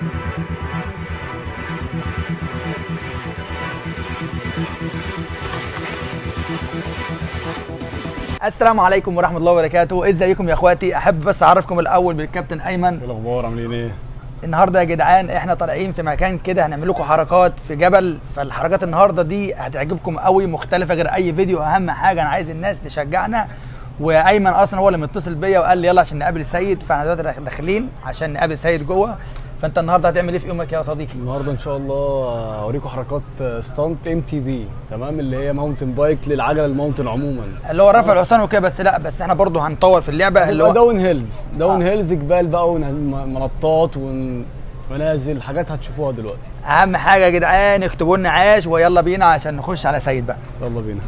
السلام عليكم ورحمه الله وبركاته ازيكم يا اخواتي احب بس اعرفكم الاول بالكابتن ايمن ايه الاخبار عاملين ايه؟ النهارده يا جدعان احنا طالعين في مكان كده هنعمل لكم حركات في جبل فالحركات النهارده دي هتعجبكم قوي مختلفه غير اي فيديو اهم حاجه انا عايز الناس تشجعنا وايمن اصلا هو اللي متصل بيا وقال لي يلا عشان نقابل السيد فاحنا دلوقتي داخلين عشان نقابل السيد جوه فانت النهارده هتعمل ايه في يومك يا صديقي النهارده ان شاء الله اوريكم حركات ستانت ام تي في تمام اللي هي ماونتن بايك للعجله الماونتن عموما اللي هو رفع الحصان وكده بس لا بس احنا برضو هنطور في اللعبه اللي اللي هو داون هيلز داون آه. هيلز جبال بقى ومنطات ومنازل حاجات هتشوفوها دلوقتي اهم حاجه يا جدعان اكتبوا لنا عاش ويلا بينا عشان نخش على سيد بقى يلا بينا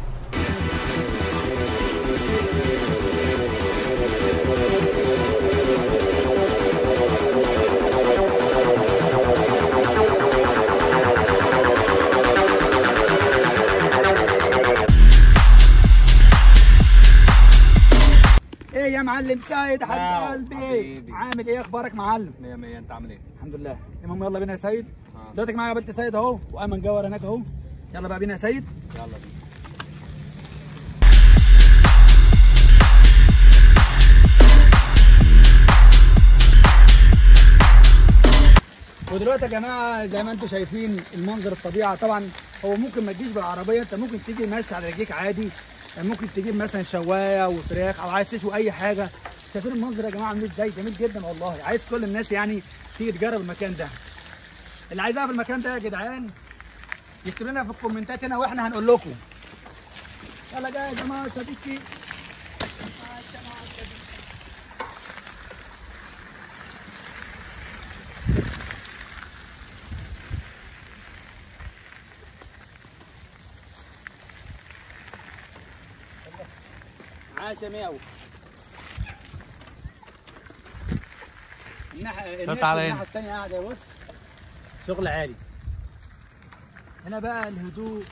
ايه يا معلم سيد حبيب نعم، قلبي حبيبي. عامل ايه اخبارك معلم مية مية انت عامل ايه؟ الحمد لله المهم يلا بينا يا سيد آه. دلوقتي معايا قابلت سيد اهو وايمن جوهر هناك اهو يلا بقى بينا يا سيد يلا بينا ودلوقتي يا جماعه زي ما انتم شايفين المنظر الطبيعه طبعا هو ممكن ما تجيش بالعربيه انت ممكن تيجي ماشي على رجليك عادي يعني ممكن تجيب مثلا شوايه وفراخ او عايز تشوي اي حاجه شايفين المنظر يا جماعه عامل ازاي جميل جدا والله عايز كل الناس يعني تيجي تجرب المكان ده اللي عايزها في المكان ده يا جدعان يكتب لنا في الكومنتات هنا واحنا هنقول لكم يلا جاي يا جماعه صديقي عاش يا مياو الناحية الناس تعالى هنا. الناحية التانية قاعدة بص شغل عالي هنا بقى الهدوء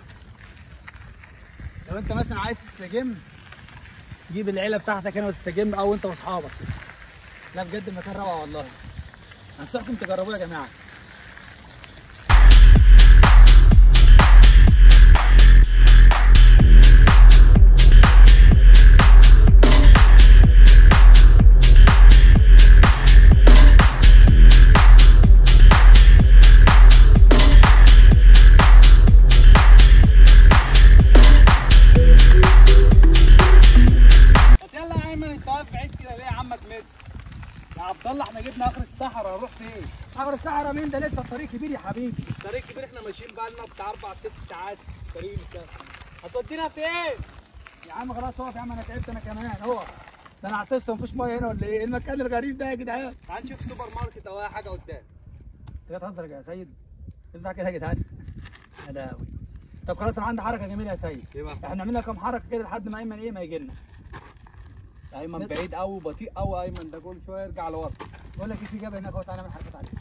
لو انت مثلا عايز تستجم جيب العيلة بتاعتك هنا وتستجم او انت واصحابك لا بجد المكان روعة والله انصحكم تجربوه يا جماعة يلا يا ايمن انت واقف بعيد كده ليه يا عمك مد يا عبد الله احنا جبنا اخر الصحراء نروح فين؟ اخر الصحراء مين ده لسه الطريق كبير يا حبيبي الطريق كبير احنا ماشيين بقى لنا بتاع اربع ست ساعات طريق كده هتودينا فين؟ يا عم خلاص اقف يا عم انا تعبت انا كمان اهو ده انا عطست ومفيش ميه هنا ولا ايه؟ المكان الغريب ده يا جدعان تعال نشوف سوبر ماركت او اي حاجه قدام انت بتهزر يا سيد ينفع كده يا جدعان؟ يا لهوي طب خلاص انا عندي حركه جميله يا سيد ايه بقى؟ احنا عملنا كام حركه كده لحد ما ايمن ايه ما يجي لنا ايمن بعيد قوي بطيء قوي ايمن ده كل شويه يرجع لورا بقول لك ايه في جبل هناك اهو تعالى نعمل حركات عليه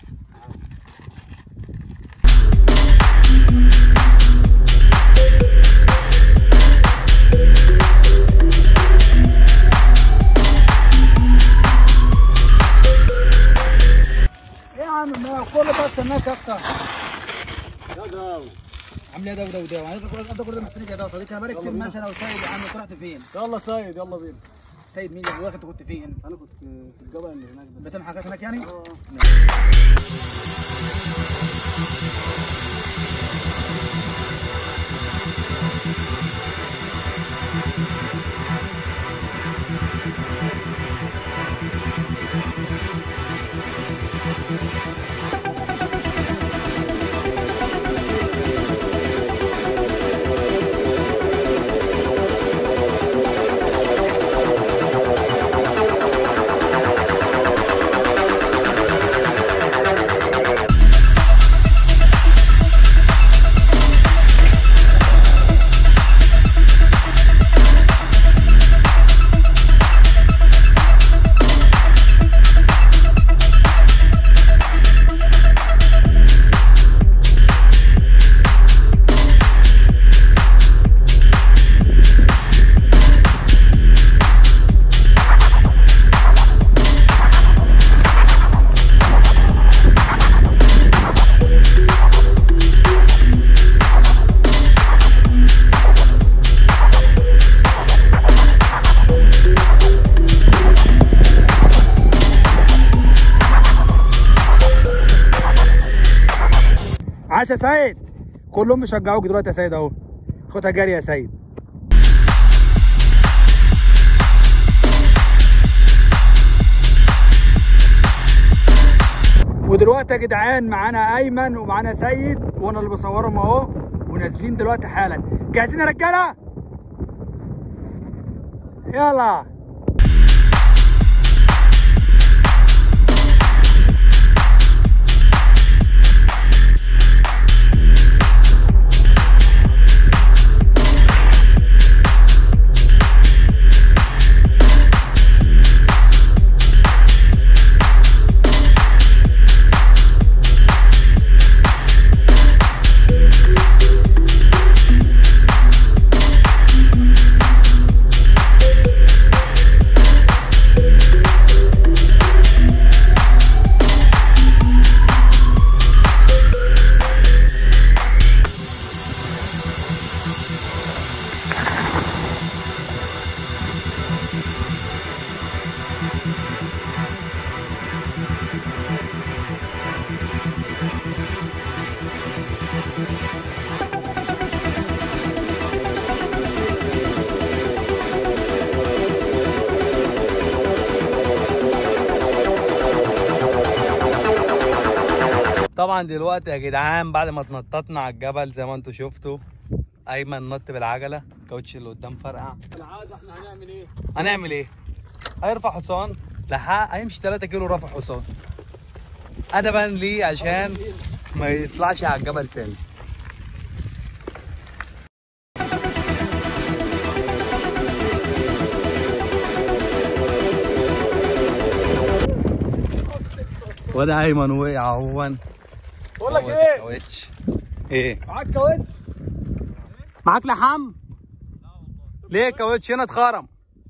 ايه يا عم ما كل بس الناس اكتر يا جو عامل ايه ده وده وده وعايز كل ده كل ده مستنيك يا ده يا صديقي انا بارك في المشي انا وسيد يا عم انت رحت فين؟ يلا سيد يلا بينا سيد مين اللي واخد انت كنت فين؟ انا كنت في الجبل اللي هناك ده بتعمل حاجات هناك يعني؟ عاش يا سيد كلهم بيشجعوك دلوقتي يا سيد اهو خدها جري يا سيد ودلوقتي يا جدعان معانا ايمن ومعانا سيد وانا اللي بصورهم اهو ونازلين دلوقتي حالا جاهزين يا رجاله يلا طبعا دلوقتي يا جدعان بعد ما اتنططنا على الجبل زي ما انتم شفتوا ايمن نط بالعجله الكاوتش اللي قدام فرقع العاده احنا هنعمل ايه؟ هنعمل ايه هيرفع حصان لحق هيمشي 3 كيلو رفع حصان ادبا ليه عشان ما يطلعش على الجبل تاني وده ايمن وقع اهون بقول لك بوظ ايه؟ الكاوتش. ايه معاك كاوتش؟ معاك لحم ليه الكاوتش هنا اتخرم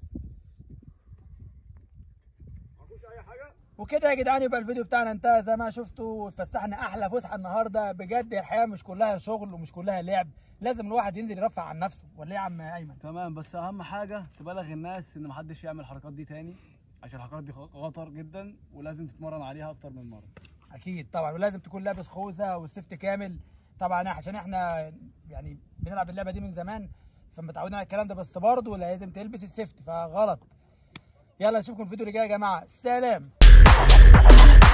وكده يا جدعان يبقى الفيديو بتاعنا انتهى زي ما شفتوا اتفسحنا احلى فسحه النهارده بجد الحياه مش كلها شغل ومش كلها لعب لازم الواحد ينزل يرفع عن نفسه ولا ايه يا عم ايمن تمام بس اهم حاجه تبلغ الناس ان محدش يعمل الحركات دي تاني عشان الحركات دي خطر جدا ولازم تتمرن عليها اكتر من مره اكيد طبعا ولازم تكون لابس خوذه والسيفت كامل طبعا عشان احنا يعني بنلعب اللعبه دي من زمان فمتعودين على الكلام ده بس برضه لازم تلبس السيفت فغلط يلا نشوفكم الفيديو اللي جاي يا جماعه سلام